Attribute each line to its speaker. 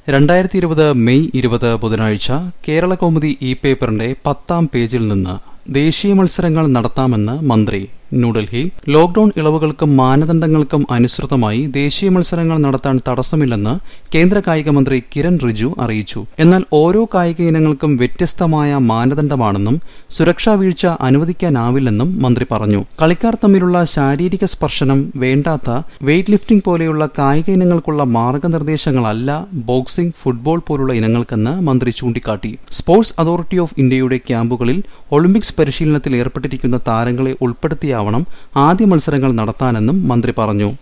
Speaker 1: രണ്ടായിരത്തി ഇരുപത് മെയ് ഇരുപത് ബുധനാഴ്ച കേരള കൗമുദി ഇ പേപ്പറിന്റെ പത്താം പേജിൽ നിന്ന് ദേശീയ മത്സരങ്ങൾ നടത്താമെന്ന് മന്ത്രി ന്യൂഡൽഹി ലോക്ഡൌൺ ഇളവുകൾക്കും മാനദണ്ഡങ്ങൾക്കും അനുസൃതമായി ദേശീയ മത്സരങ്ങൾ നടത്താൻ തടസ്സമില്ലെന്ന് കേന്ദ്ര കായിക മന്ത്രി കിരൺ റിജു അറിയിച്ചു എന്നാൽ ഓരോ കായിക ഇനങ്ങൾക്കും വ്യത്യസ്തമായ മാനദണ്ഡമാണെന്നും സുരക്ഷാ വീഴ്ച അനുവദിക്കാനാവില്ലെന്നും മന്ത്രി പറഞ്ഞു കളിക്കാർ തമ്മിലുള്ള ശാരീരിക സ്പർശനം വേണ്ടാത്ത വെയ്റ്റ് ലിഫ്റ്റിംഗ് പോലെയുള്ള കായിക ഇനങ്ങൾക്കുള്ള മാർഗനിർദ്ദേശങ്ങളല്ല ബോക്സിംഗ് ഫുട്ബോൾ പോലുള്ള ഇനങ്ങൾക്കെന്ന് മന്ത്രി ചൂണ്ടിക്കാട്ടി സ്പോർട്സ് അതോറിറ്റി ഓഫ് ഇന്ത്യയുടെ ക്യാമ്പുകളിൽ ഒളിമ്പിക്സ് പരിശീലനത്തിൽ ഏർപ്പെട്ടിരിക്കുന്ന താരങ്ങളെ ഉൾപ്പെടുത്തിയാവണം ആദ്യ മത്സരങ്ങൾ നടത്താനെന്നും മന്ത്രി പറഞ്ഞു